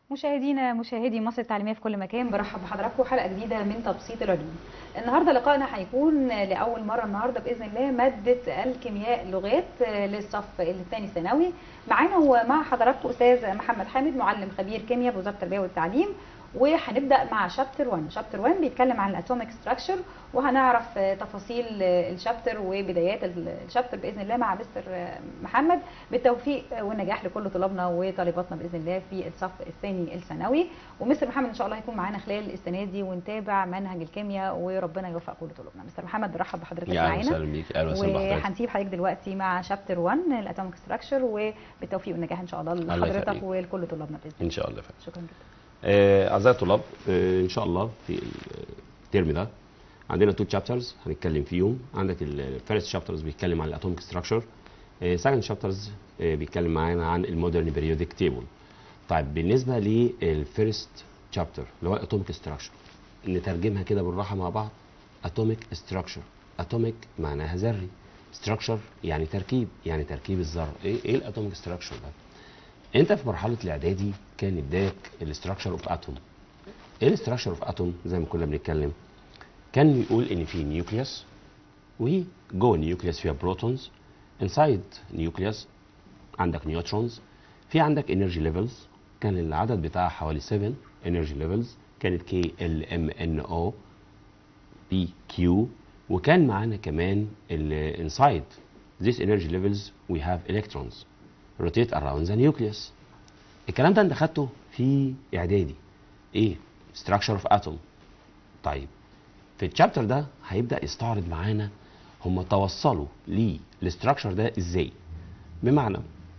مشاهدينا مشاهدي مصر التعليميه في كل مكان برحب بحضراتكم حلقه جديده من تبسيط العلوم. النهارده لقائنا هيكون لاول مره النهارده باذن الله ماده الكيمياء اللغات للصف الثاني ثانوي. معانا ومع حضراتكم استاذ محمد حامد معلم خبير كيمياء بوزاره التربيه والتعليم وهنبدا مع شابتر 1 شابتر 1 بيتكلم عن الاتوميك ستراكشر وهنعرف تفاصيل الشابتر وبدايات الشابتر باذن الله مع مستر محمد بالتوفيق والنجاح لكل طلابنا وطالباتنا باذن الله في الصف الثاني الثانوي ومستر محمد ان شاء الله هيكون معانا خلال السنه دي ونتابع منهج الكيمياء وربنا يوفق كل طلابنا مستر محمد برحب بحضرتك معانا اهلا وسهلا بيك اهلا وسهلا بحضرتك وهنسيب حضرتك دلوقتي مع شابتر 1 الاتوميك ستراكشر وبالتوفيق والنجاح ان شاء الله الله لحضرتك يخليك. ولكل طلابنا باذن الله ان شاء الله فعلا شكرا جدا آه، اعزائي الطلاب آه، ان شاء الله في الترم ده عندنا تو تشابترز هنتكلم فيهم عندك الفيرست شابترز بيتكلم عن الاتوميك ستراكشر سكند شابترز بيتكلم معانا عن المودرن بيريودك تيبل طيب بالنسبه للفيرست شابتر اللي هو الاتوميك ستراكشر نترجمها كده بالراحه مع بعض اتوميك ستراكشر اتوميك معناها ذري ستراكشر يعني تركيب يعني تركيب الذره ايه ايه الاتوميك ستراكشر ده انت في مرحله الاعدادي كان اداك الاستراكشر اوف اتوم ايه الاستراكشر اوف اتوم زي ما كنا بنتكلم كان بيقول ان في نيوكليوس وجوه النيوكليوس فيها بروتونز انسايد نيوكليوس عندك نيوترونز في عندك انرجي ليفلز كان العدد بتاعها حوالي 7 انرجي ليفلز كانت كي ال ام ان او بي كيو وكان معانا كمان الانسايد these energy levels we have electrons rotate around the nucleus الكلام ده انت خدته في اعدادي ايه structure of atom طيب في الشابتر ده هيبدا يستعرض معانا هم توصلوا للستراكشر ده ازاي بمعنى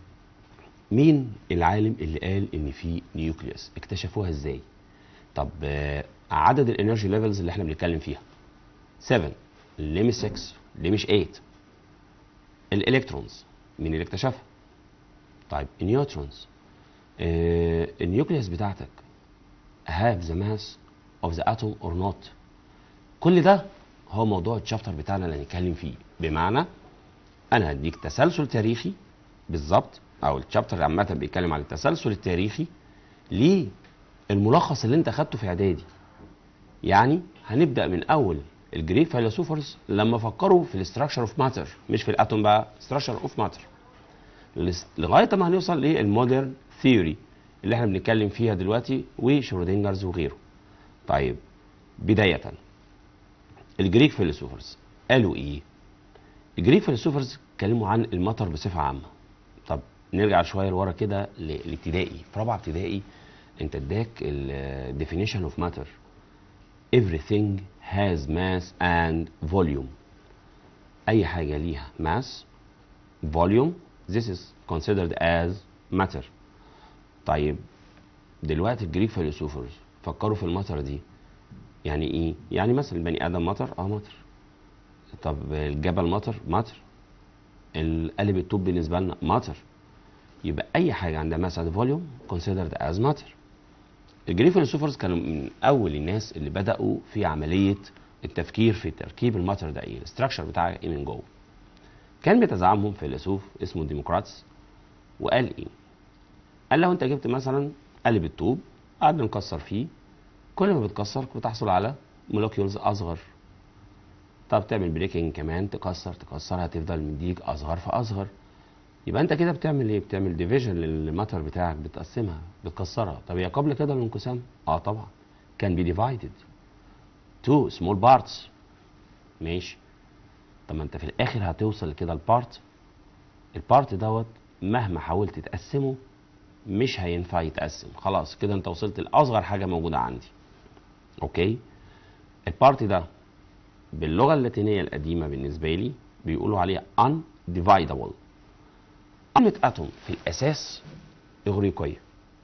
مين العالم اللي قال ان في نيوكليوس اكتشفوها ازاي طب آه، عدد الانرجي ليفلز اللي احنا بنتكلم فيها 7 ليه مش 6 ليه مش 8 الالكترونز مين اللي اكتشفها طيب النيوترونز آه النيوكليوس بتاعتك have the mass of the atom or not كل ده هو موضوع الشابتر بتاعنا اللي هنتكلم فيه بمعنى انا هديك تسلسل تاريخي بالظبط او الشابتر عامه بيتكلم عن التسلسل التاريخي للملخص اللي انت خدته في اعدادي يعني هنبدا من اول الجريك فيلسوفرز لما فكروا في الاستراكشر اوف ماتر مش في الاتوم بقى استراكشر اوف ماتر لغايه ما هنوصل للمودرن ثيوري اللي احنا بنتكلم فيها دلوقتي وشرودنجرز وغيره طيب بدايه الجريك فيلسوفرز قالوا ايه الجريك فيلسوفرز اتكلموا عن المطر بصفه عامه طب نرجع شويه لورا كده للابتدائي في رابعه ابتدائي انت اداك الديفينيشن اوف ماتر everything has mass and volume اي حاجه ليها mass volume this is considered as matter طيب دلوقتي الجريك فيلسوفرز فكروا في المطر دي يعني ايه يعني مثلا البني ادم مطر اه مطر طب الجبل مطر مطر القالب الطوب بالنسبه لنا مطر يبقى اي حاجه عندها ماس اند فوليوم considered as matter الجريك فيلسوفرز كانوا من اول الناس اللي بداوا في عمليه التفكير في تركيب الماتر ده ايه الاستراكشر بتاعه ايه من جوه كان بيتزعمهم فيلسوف اسمه ديموكراتس وقال ايه قال لو انت جبت مثلا قالب الطوب قعدنا نكسر فيه كل ما بتكسر بتحصل على مولكيولز اصغر طب تعمل بريكنج كمان تكسر تكسر هتفضل مديك اصغر فاصغر يبقى انت كده بتعمل ايه بتعمل ديفيجن للماتر بتاعك بتقسمها بتكسرها طب هي قبل كده الانقسام اه طبعا كان بي ديفايدد تو سمول بارتس ماشي طب ما انت في الاخر هتوصل لكده البارت البارت دوت مهما حاولت تقسمه مش هينفع يتقسم خلاص كده انت وصلت لاصغر حاجه موجوده عندي اوكي البارت ده باللغه اللاتينيه القديمه بالنسبه لي بيقولوا عليها undividable كلمه اتوم في الاساس اغريقيه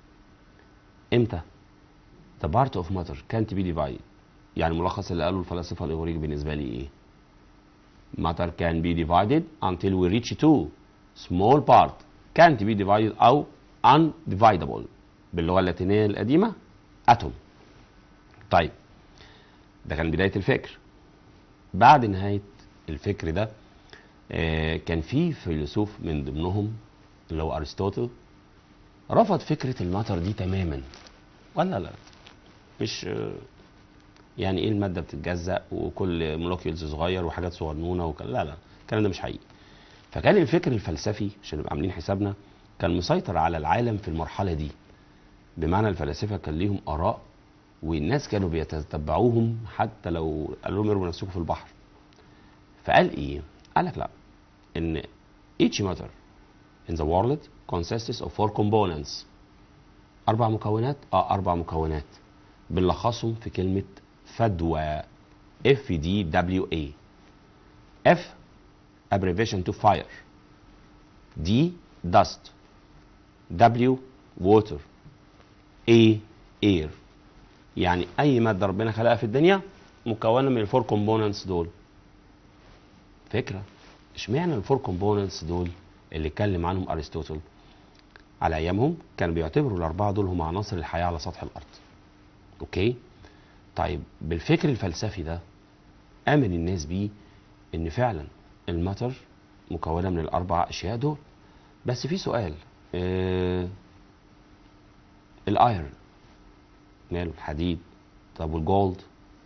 امتى the part of matter can't be divided يعني الملخص اللي قاله الفلاسفه الاغريق بالنسبه لي ايه matter can be divided until we reach to small part can't be divided او undividable باللغه اللاتينيه القديمه اتوم طيب ده كان بدايه الفكر بعد نهايه الفكر ده آه كان في فيلسوف من ضمنهم اللي هو ارسطوطل رفض فكره الماتر دي تماما ولا لا مش آه، يعني ايه الماده بتتجزأ وكل مولوكيولز صغير وحاجات صغنونه وك... لا لا الكلام ده مش حقيقي فكان الفكر الفلسفي عشان نبقى عاملين حسابنا كان مسيطر على العالم في المرحله دي بمعنى الفلاسفه كان ليهم اراء والناس كانوا بيتتبعوهم حتى لو قالوا لهم ارموا نفسكم في البحر فقال ايه قال لك لا ان each matter in the world consists of four components اربع مكونات اه اربع مكونات بنلخصهم في كلمه فدوى اف دي دبليو اي اف abbreviation to fire D dust W water A air يعني اي ماده ربنا خلقها في الدنيا مكونه من الفور كومبوننتس دول فكره اشمعنى الفور كومبوننتس دول اللي اتكلم عنهم ارسطوطل على ايامهم كانوا بيعتبروا الاربعه دول هم عناصر الحياه على سطح الارض اوكي طيب بالفكر الفلسفي ده امن الناس بيه ان فعلا الماتر مكونه من الاربع اشياء دول بس في سؤال آه الايرن ماله الحديد طب والجولد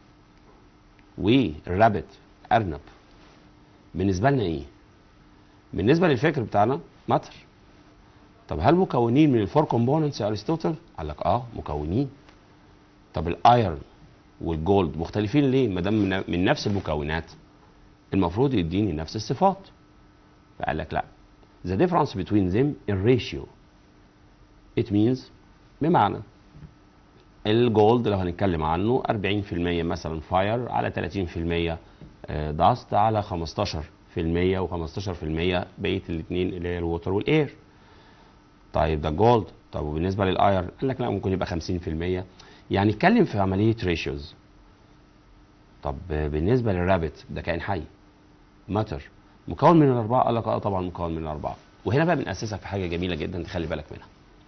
والرابت ارنب بالنسبه لنا ايه بالنسبه للفكر بتاعنا ماتر طب هل مكونين من الفور كومبوننتس يا ارسطوطل قال لك اه مكونين طب الايرن والجولد مختلفين ليه ما دام من- من نفس المكونات المفروض يديني نفس الصفات فقال لك لا the difference between them is ratio it means بمعنى الجولد لو هنتكلم عنه 40% مثلا فاير على 30% داست على 15% و15% بقيه الاثنين اللي هي الووتر والاير طيب ده جولد طب وبالنسبه للاير قال لك لا ممكن يبقى 50% يعني اتكلم في عمليه ريشيوز طب بالنسبه للرابت ده كائن حي ماتر مكون من الاربعه قال لك اه طبعا مكون من الاربعه وهنا بقى بنأسسك في حاجه جميله جدا تخلي بالك منها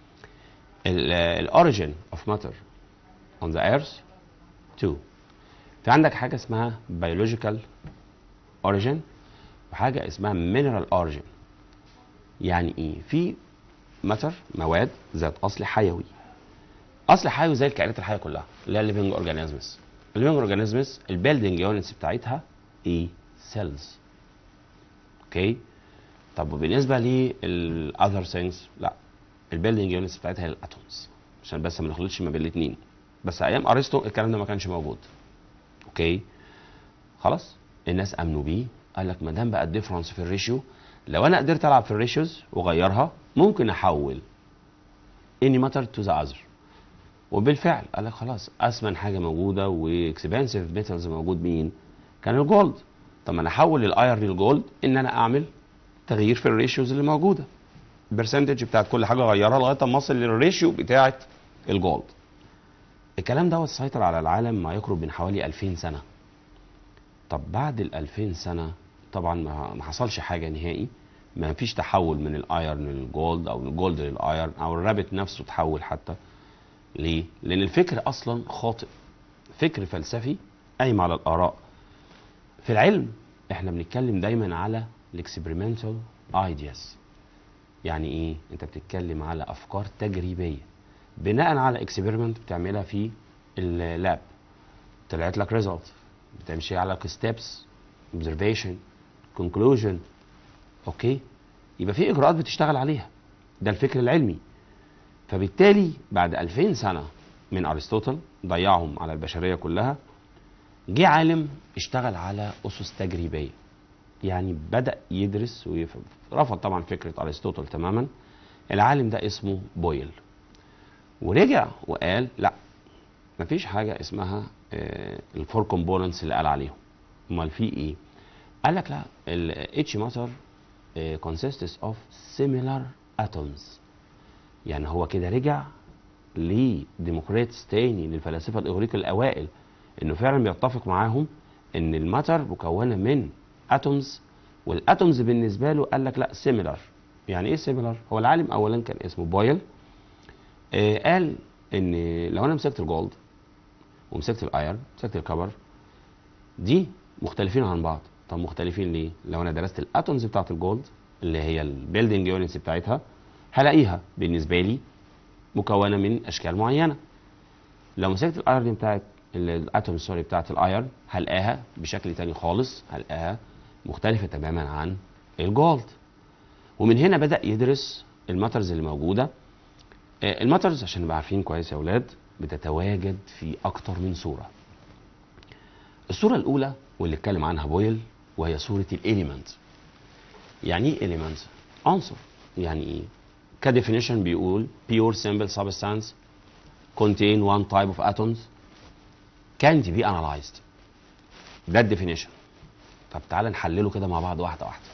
الاوريجين اوف ماتر on the earth two في عندك حاجه اسمها biological origin وحاجه اسمها mineral origin يعني ايه في ماتر مواد ذات اصل حيوي اصل حيوي زي الكائنات الحيه كلها اللي هي الليفنج اورجانيزمز الليفنج اورجانيزمز البيلدنج يونتس بتاعتها ايه سيلز اوكي طب وبالنسبه للاذر ثينجز لا البيلدنج يونتس بتاعتها هي الاتومز عشان بس ما نخلطش ما بين الاثنين بس ايام ارسطو الكلام ده ما كانش موجود اوكي خلاص الناس امنوا بيه قال لك ما دام بقى الديفرنس في الريشيو لو انا قدرت العب في الريشيوز واغيرها ممكن احول اني ماتر تو ذا اذر وبالفعل قال لك خلاص اثمن حاجه موجوده واكسبانسيف ميتالز موجود مين كان الجولد طب ما انا احول الايرن للجولد ان انا اعمل تغيير في الريشيوز اللي موجوده البرسنتج بتاعت كل حاجه اغيرها لغايه اما اوصل للريشيو بتاعت الجولد الكلام دوت سيطر على العالم ما يقرب من حوالي 2000 سنه طب بعد ال 2000 سنه طبعا ما ما حصلش حاجه نهائي ما فيش تحول من الايرن للجولد او من الجولد للايرن او الرابت نفسه تحول حتى ليه؟ لان الفكر اصلا خاطئ فكر فلسفي قايم على الاراء في العلم احنا بنتكلم دايما على الاكسبيرمنتال ايدياز يعني ايه انت بتتكلم على افكار تجريبيه بناء على اكسبيرمنت بتعملها في اللاب طلعت لك ريزلت بتمشي على ستيبس اوبزرفيشن كونكلوجن اوكي يبقى في اجراءات بتشتغل عليها ده الفكر العلمي فبالتالي بعد 2000 سنه من ارسطوطل ضيعهم على البشريه كلها جه عالم اشتغل على اسس تجريبيه يعني بدا يدرس ويفهم رفض طبعا فكره ارسطوطل تماما العالم ده اسمه بويل ورجع وقال لا مفيش حاجه اسمها الفور كومبوننتس اللي قال عليهم امال في ايه قال لك لا الاتش ماتر consists of similar atoms يعني هو كده رجع لديمقراطس تاني للفلاسفه الاغريق الاوائل انه فعلا بيتفق معاهم ان الماتر مكونه من اتومز والاتومز بالنسبه له قال لك لا سيميلر يعني ايه سيميلر هو العالم اولا كان اسمه بويل آه قال ان لو انا مسكت الجولد ومسكت الايرن مسكت الكبر دي مختلفين عن بعض طب مختلفين ليه لو انا درست الاتومز بتاعت الجولد اللي هي البيلدنج يونتس بتاعتها هلاقيها بالنسبه لي مكونه من اشكال معينه لو مسكت الايرون بتاعت ال- الاتوم سوري بتاعت الايرون هلقاها بشكل تاني خالص هلقاها مختلفه تماما عن الجولد ومن هنا بدا يدرس الماترز اللي موجوده آه، الماترز عشان نبقى عارفين كويس يا اولاد بتتواجد في اكتر من صوره الصوره الاولى واللي اتكلم عنها بويل وهي صوره الاليمنت يعني ايه اليمنت عنصر يعني ايه كديفينيشن بيقول pure simple substance contain one type of atoms can't be analyzed ده الديفينيشن طب تعالى نحلله كده مع بعض واحده واحده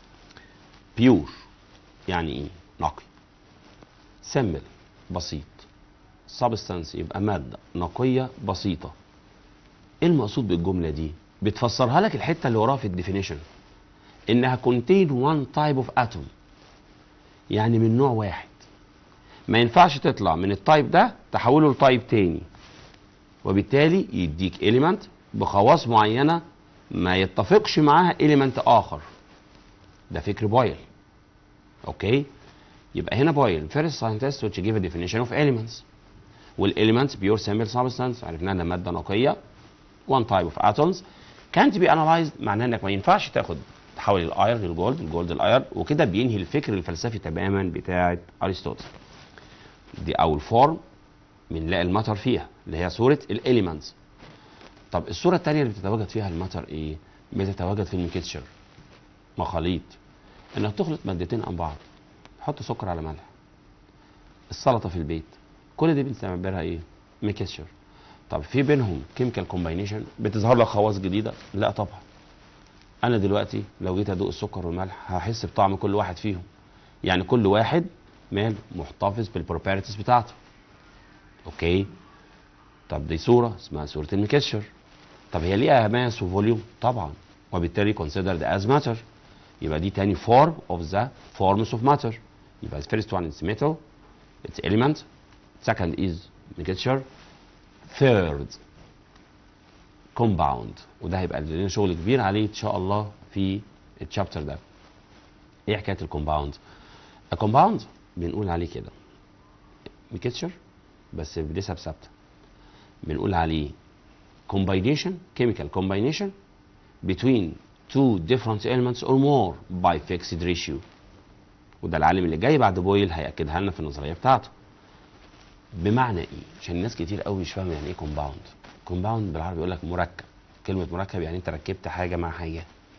بيور يعني ايه نقي سمبل بسيط سبستانس يبقى ماده نقيه بسيطه ايه المقصود بالجمله دي بتفسرها لك الحته اللي وراها في الديفينيشن انها contain one type of atom يعني من نوع واحد ما ينفعش تطلع من التايب ده تحوله لتايب تاني وبالتالي يديك element بخواص معينه ما يتفقش معاها element اخر ده فكر بويل اوكي يبقى هنا بويل first scientist which give a definition of elements والelements pure simple substance عرفنا انها ماده نقيه one type of atoms can't be analyzed معناه انك ما ينفعش تاخد تحول الاير للجولد الجولد الاير وكده بينهي الفكر الفلسفي تماما بتاع ارسطوطل دي اول فورم بنلاقي الماتر فيها اللي هي صوره الاليمنتس طب الصوره الثانيه اللي بتتواجد فيها الماتر ايه بتتواجد في الميكستشر مخاليط انك تخلط مادتين عن بعض تحط سكر على ملح السلطه في البيت كل دي بنعتبرها ايه ميكستشر طب في بينهم كيميكال كومباينيشن بتظهر لك خواص جديده لا طبعا انا دلوقتي لو جيت ادوق السكر والملح هحس بطعم كل واحد فيهم يعني كل واحد مال محتفظ بالبروبرتيز بتاعته اوكي طب دي صوره اسمها صوره الميكستشر طب هي ليها ماس وفوليوم طبعا وبالتالي considered as matter يبقى دي تاني form of the forms of matter يبقى the first one is metal it's element second is mixture third compound وده هيبقى لنا شغل كبير عليه ان شاء الله في الشابتر ده ايه حكايه الكومباوند الكومباوند بنقول عليه كده ميكستشر بس بنسب ثابته بنقول عليه combination chemical combination between two different elements or more by fixed ratio وده العالم اللي جاي بعد بويل هياكدها لنا في النظريه بتاعته بمعنى ايه عشان الناس كتير قوي مش فاهمه يعني ايه كومباوند كومباوند بالعربي يقول لك مركب كلمه مركب يعني انت ركبت حاجه مع حاجه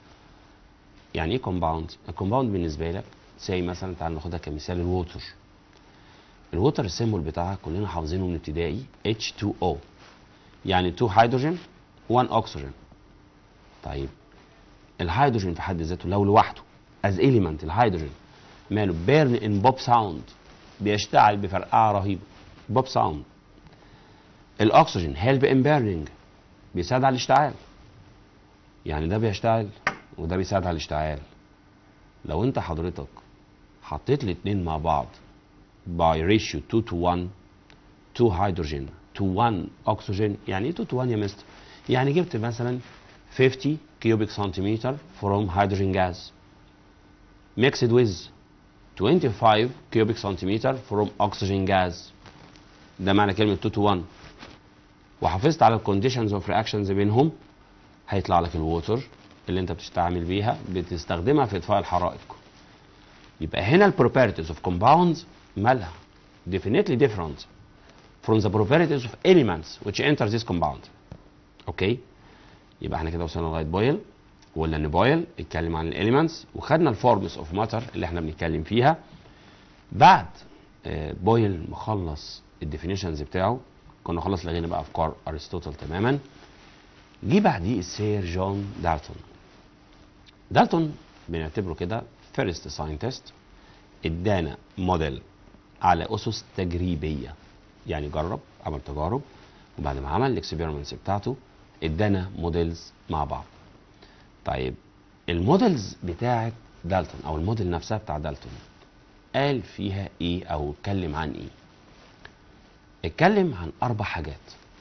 يعني ايه كومباوند الكومباوند بالنسبه لك زي مثلا تعال ناخدها كمثال الووتر الووتر السيمبل بتاعها كلنا حافظينه من ابتدائي H2O يعني 2 هيدروجين 1 اكسجين طيب الهيدروجين في حد ذاته لو لوحده از element الهيدروجين ماله بيرن ان بوب ساوند بيشتعل بفرقعه رهيبه بوب ساوند الاكسجين هيلب ان بيرنينج بيساعد على الاشتعال يعني ده بيشتعل وده بيساعد على الاشتعال لو انت حضرتك حطيت الاتنين مع بعض باي ريشيو 2 to 1 2 هيدروجين to 1 اكسجين يعني ايه 2 to 1 يا مستر يعني جبت مثلا 50 cubic centimeter from hydrogen gas mixed with 25 cubic centimeter from oxygen gas ده معنى كلمة 2 to 1 وحافظت على الكونديشنز اوف رياكشنز بينهم هيطلع لك الووتر اللي انت بتستعمل بيها بتستخدمها في اطفاء الحرائق يبقى هنا البروبرتيز اوف compounds مالها definitely different from the properties of elements which enter this compound اوكي يبقى احنا كده وصلنا لغايه بويل وقلنا ان بويل اتكلم عن الاليمنتس وخدنا الفورمز اوف ماتر اللي احنا بنتكلم فيها بعد آه، بويل مخلص الديفينيشنز بتاعه كنا خلاص لغينا بقى افكار ارسطوطل تماما جه بعديه السير جون دالتون دالتون بنعتبره كده فيرست ساينتست ادانا موديل على اسس تجريبيه يعني جرب عمل تجارب وبعد ما عمل الاكسبيرمنتس بتاعته ادانا موديلز مع بعض طيب الموديلز بتاعت دالتون او الموديل نفسها بتاع دالتون قال فيها ايه او اتكلم عن ايه اتكلم عن اربع حاجات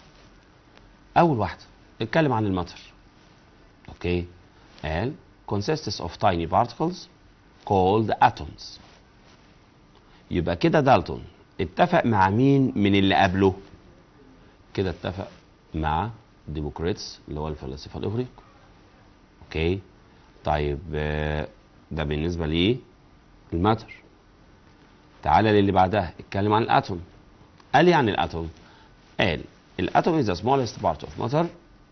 اول واحده اتكلم عن الماتر اوكي قال consists of tiny particles called atoms يبقى كده دالتون اتفق مع مين من اللي قبله كده اتفق مع ديموكريتس اللي هو الفلاسفه الاغريق اوكي طيب آه، ده بالنسبه ليه الماتر تعالى للي بعدها اتكلم عن الاتوم قال ايه عن الاتوم قال الاتوم is the smallest part of matter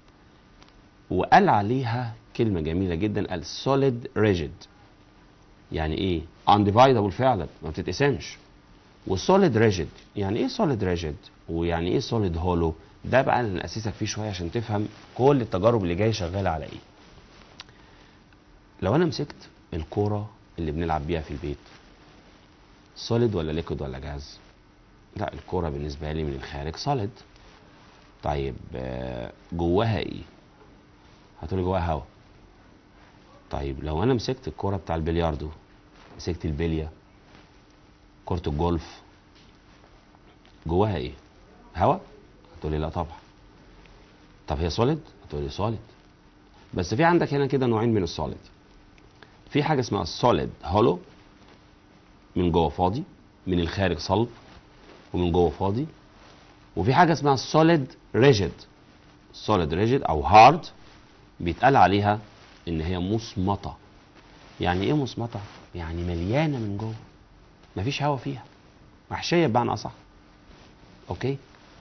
وقال عليها كلمه جميله جدا قال solid rigid يعني ايه undividable فعلا ما بتتقسمش والسوليد ريجيد يعني ايه سوليد ريجيد ويعني ايه سوليد هولو ده بقى اللي نأسسك فيه شويه عشان تفهم كل التجارب اللي جايه شغاله على ايه لو انا مسكت الكوره اللي بنلعب بيها في البيت سوليد ولا ليكويد ولا جاز لا الكوره بالنسبه لي من الخارج سوليد طيب آه، جواها ايه هتقولي جواها هوا طيب لو انا مسكت الكوره بتاع البلياردو مسكت البليه كرة الجولف جواها ايه؟ هوا؟ هتقولي لا طبعا. طب هي سوليد؟ هتقولي سوليد. بس في عندك هنا كده نوعين من السوليد. في حاجة اسمها السوليد هولو من جوه فاضي من الخارج صلب ومن جوه فاضي وفي حاجة اسمها السوليد ريجيد سوليد ريجيد او هارد بيتقال عليها ان هي مصمطة يعني ايه مصمطة؟ يعني مليانة من جوه مفيش هوا فيها محشيه بمعنى اصح اوكي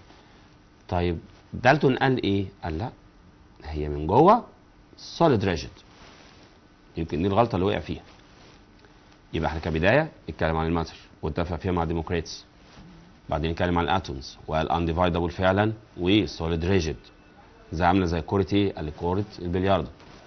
طيب دالتون قال ايه قال لا هي من جوه سوليد ريجيد يمكن دي الغلطه اللي وقع فيها يبقى احنا كبدايه اتكلم عن الماتر واتفق فيها مع ديموكريتس بعدين اتكلم عن الاتومز وقال انديفايدبل فعلا وسوليد ريجيد زي عامله زي كوره ايه قال كوره البلياردو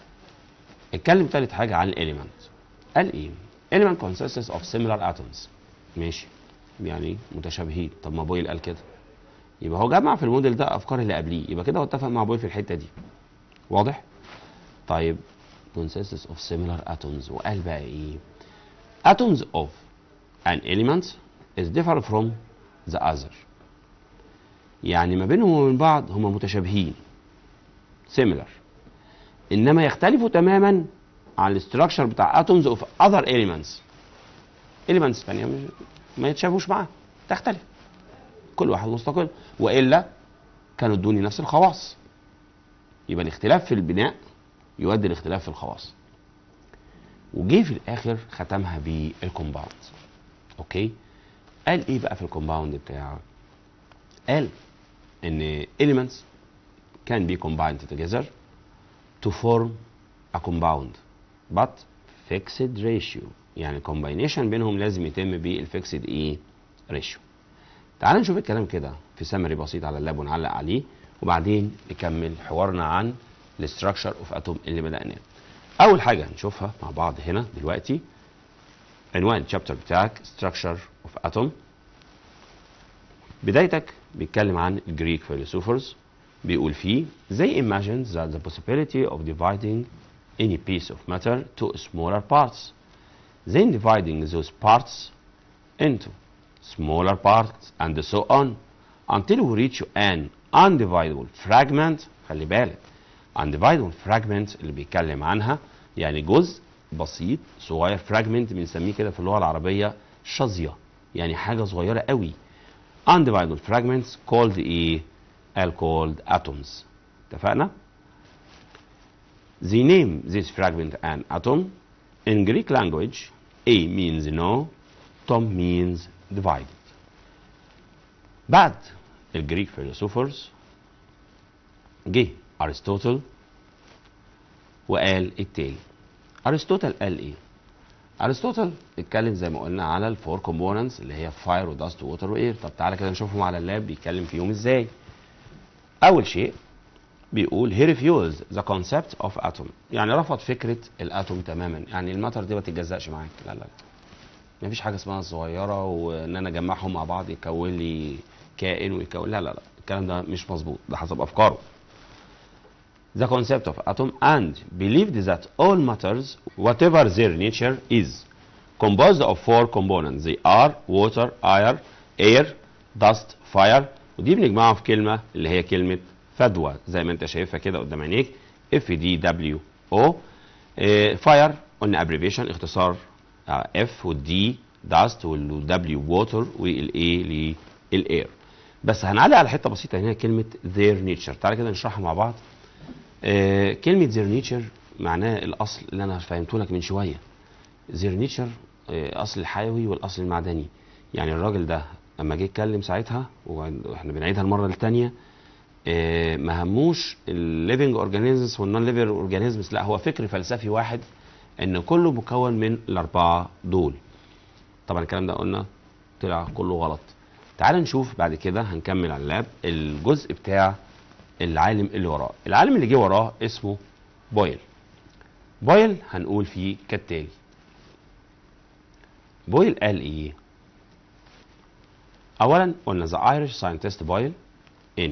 اتكلم تالت حاجه عن الاليمنت قال ايه element consists of similar atoms ماشي يعني متشابهين طب ما بويل قال كده يبقى هو جمع في الموديل ده افكار اللي قبليه يبقى كده هو اتفق مع بويل في الحته دي واضح طيب consists of similar atoms وقال بقى ايه atoms of an element is different from the other يعني ما بينهم وبين بعض هما متشابهين similar انما يختلفوا تماما عن الاستراكشر بتاع اتومز اوف اذر اليمنتس اليمنتس ثانيه مش ما يتشابهوش معاها تختلف كل واحد مستقل والا كانوا ادوني نفس الخواص يبقى الاختلاف في البناء يؤدي الاختلاف في الخواص وجه في الاخر ختمها بالكومباوند اوكي قال ايه بقى في الكومباوند بتاعه قال ان elements can be combined together to form a compound but fixed ratio يعني combination بينهم لازم يتم بالفيكسد ايه ريشيو تعال نشوف الكلام كده في سمري بسيط على اللاب ونعلق عليه وبعدين نكمل حوارنا عن الاستراكشر اوف اتوم اللي بدأناه اول حاجه نشوفها مع بعض هنا دلوقتي عنوان الشابتر بتاعك structure of atom بدايتك بيتكلم عن الجريك فيلسوفرز بيقول فيه they imagined that the possibility of dividing any piece of matter to smaller parts then dividing those parts into smaller parts and so on until we reach an undividable fragment خلي بالك undividable fragment اللي بيتكلم عنها يعني جزء بسيط صغير fragment بنسميه كده في اللغة العربية شظية يعني حاجة صغيرة قوي undividable fragments called ايه are called atoms اتفقنا they name this fragment an atom in Greek language A means no Tom means divided بعد الجريك philosophers جه ارسطوطل وقال التالي ارسطوطل قال ايه ارسطوطل اتكلم زي ما قلنا على الفور كومبوننتس اللي هي فاير وداست ووتر واير طب تعالى كده نشوفهم على اللاب بيتكلم فيهم ازاي اول شيء بيقول he refused the concept of atom يعني رفض فكره الاتوم تماما يعني الماتر دي ما تتجزأش معاك لا لا ما فيش حاجه اسمها صغيره وان انا اجمعهم مع بعض يكون لي كائن ويكون لا لا لا الكلام ده مش مظبوط ده حسب افكاره the concept of atom and believed that all matters whatever their nature is composed of four components they are water air air dust fire ودي بنجمعها في كلمه اللي هي كلمه فدوى زي ما انت شايفها كده قدام عينيك اف دي دبليو او فاير قلنا ابريفيشن اختصار اف والدي داست والدبليو ووتر والاي للاير بس هنعلق على حته بسيطه هنا كلمه their nature تعالى كده نشرحها مع بعض آه كلمه their nature معناه الاصل اللي انا فهمته لك من شويه their nature آه اصل الحيوي والاصل المعدني يعني الراجل ده لما جه يتكلم ساعتها واحنا بنعيدها المره الثانيه آه ما هموش الليفنج اورجانيزمز والنون ليفنج اورجانيزمز لا هو فكر فلسفي واحد ان كله مكون من الاربعه دول طبعا الكلام ده قلنا طلع كله غلط تعال نشوف بعد كده هنكمل على اللاب الجزء بتاع العالم اللي وراه العالم اللي جه وراه اسمه بويل بويل هنقول فيه كالتالي بويل قال ايه اولا قلنا the Irish scientist Boyle in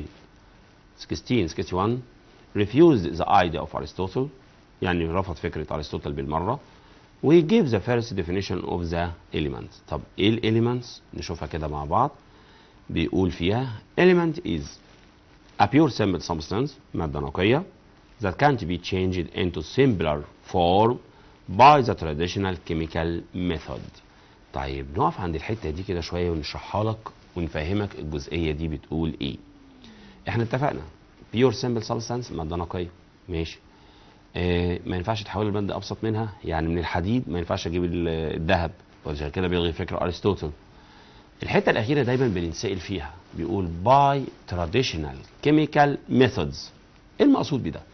1661 refused the idea of Aristotle يعني رفض فكرة أرسطوطل بالمرة we give the first definition of the elements طب ايه الاليمنتس نشوفها كده مع بعض بيقول فيها element is a pure simple substance مادة نقية that can't be changed into simpler form by the traditional chemical method طيب نقف عند الحتة دي كده شوية ونشرحها لك ونفهمك الجزئية دي بتقول ايه احنا اتفقنا pure simple substance مادة نقية ماشي آه ما ينفعش تحول المادة أبسط منها يعني من الحديد ما ينفعش أجيب ال- الذهب وعشان كده بيلغي فكرة أرسطوطل الحتة الأخيرة دايما بننسأل فيها بيقول by traditional chemical methods إيه المقصود بده؟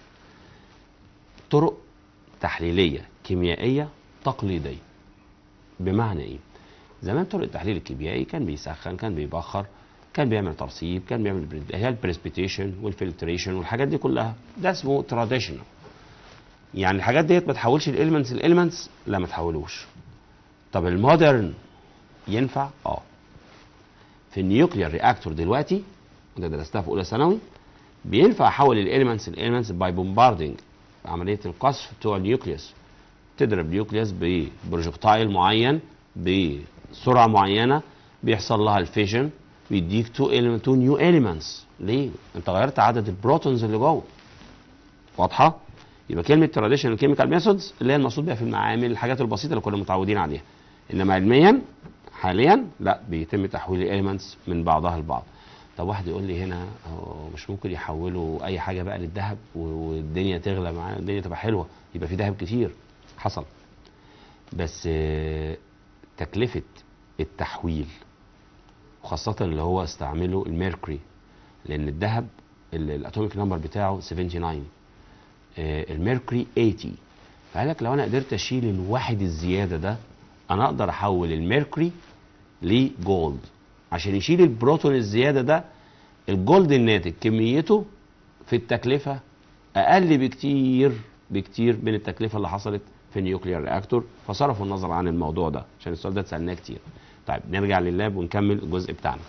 طرق تحليلية كيميائية تقليدية بمعنى إيه؟ زمان طرق التحليل الكيميائي كان بيسخن كان بيبخر كان بيعمل ترسيب كان بيعمل بريد- هي البريسبيتيشن والفلتريشن والحاجات دي كلها ده اسمه تراديشنال يعني الحاجات ديت ما تحولش الاليمنتس الاليمنتس لا ما تحولوش طب المودرن ينفع اه في النيوكلير رياكتور دلوقتي وده درستها في اولى ثانوي بينفع احول الاليمنتس الاليمنتس باي بومباردنج عمليه القصف بتوع النيوكليوس تضرب نيوكليوس ببروجكتايل معين بسرعه معينه بيحصل لها الفيجن بيديك تو element تو نيو اليمنتس ليه؟ انت غيرت عدد البروتونز اللي جوه واضحه؟ يبقى كلمه تراديشنال كيميكال ميثودز اللي هي المقصود بيها في المعامل الحاجات البسيطه اللي كنا متعودين عليها انما علميا حاليا لا بيتم تحويل الاليمنتس من بعضها البعض طب واحد يقول لي هنا هو مش ممكن يحولوا اي حاجه بقى للذهب و- والدنيا تغلى معانا الدنيا تبقى حلوه يبقى في ذهب كتير حصل بس آه، تكلفه التحويل وخاصه اللي هو استعمله الميركوري لان الذهب ال- الاتوميك نمبر بتاعه 79 آه، الميركوري 80 فقال لك لو انا قدرت اشيل الواحد الزياده ده انا اقدر احول الميركوري لجولد عشان يشيل البروتون الزياده ده الجولد الناتج كميته في التكلفه اقل بكتير بكتير من التكلفه اللي حصلت في النيوكليير رياكتور فصرفوا النظر عن الموضوع ده عشان السؤال ده اتسالناه كتير طيب نرجع لللاب ونكمل الجزء بتاعنا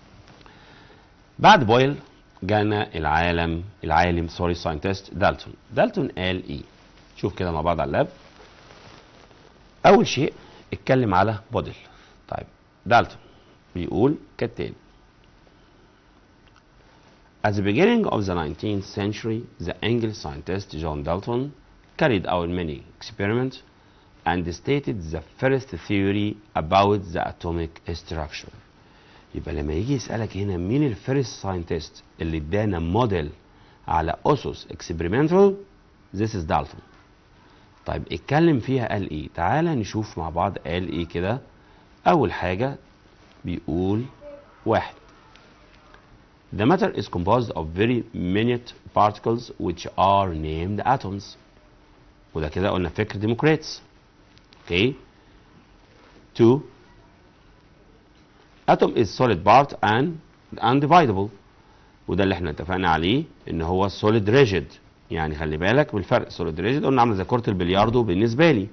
بعد بويل جانا العالم العالم سوري ساينتست دالتون دالتون قال ايه شوف كده مع بعض على اللاب اول شيء اتكلم على بودل طيب دالتون بيقول كالتالي At the beginning of the 19th century, the English scientist John Dalton carried out many experiments and stated the first theory about the atomic structure. يبقى لما يجي يسألك هنا مين الفيرست ساينتست اللي ادانا موديل على أسس experimental this is Dalton. طيب اتكلم فيها قال ايه؟ تعالى نشوف مع بعض قال ايه كده. أول حاجة بيقول واحد The matter is composed of very minute particles which are named atoms. وده كده قلنا فكر ديموكريتس. Okay. Two. Atom is solid part and undividable. وده اللي احنا اتفقنا عليه ان هو solid rigid. يعني خلي بالك بالفرق solid rigid قلنا عامله زي كرة البلياردو بالنسبة لي.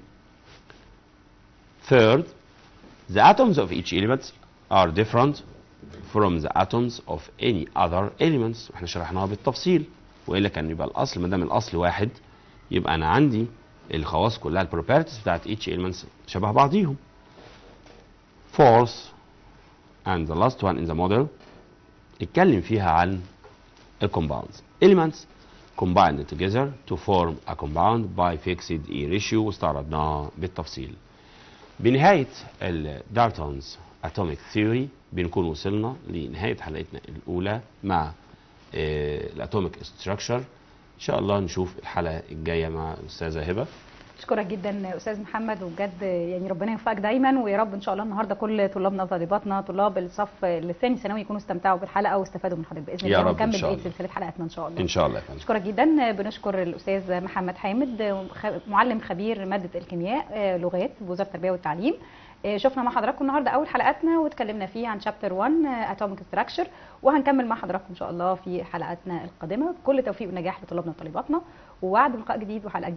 Third, the atoms of each element are different from the atoms of any other elements واحنا شرحناها بالتفصيل والا كان يبقى الاصل ما دام الاصل واحد يبقى انا عندي الخواص كلها البروبرتيز بتاعت each elements شبه بعضيهم fourth and the last one in the model اتكلم فيها عن الكومباوندز elements combined together to form a compound by fixed E ratio واستعرضناها بالتفصيل بنهاية الدارتونز اتوميك ثيوري بنكون وصلنا لنهايه حلقتنا الاولى مع الاتوميك ستراكشر ان شاء الله نشوف الحلقه الجايه مع الاستاذه هبه اشكرك جدا استاذ محمد وبجد يعني ربنا يوفقك دايما ويا رب ان شاء الله النهارده كل طلابنا وطالباتنا طلاب الصف الثاني ثانوي يكونوا استمتعوا بالحلقه واستفادوا من حضرتك باذن يا الله رب إن ونكمل شاء بقيه الله. سلسله حلقاتنا ان شاء الله ان شاء الله يا فندم اشكرك جدا بنشكر الاستاذ محمد حامد خ- معلم خبير ماده الكيمياء آه، لغات بوزاره التربيه والتعليم آه، شفنا مع حضراتكم النهارده اول حلقاتنا واتكلمنا فيه عن شابتر 1 اتوميك ستراكشر وهنكمل مع حضراتكم ان شاء الله في حلقاتنا القادمه كل توفيق ونجاح لطلابنا وطالباتنا ووعد بلقاء جديد وحلقه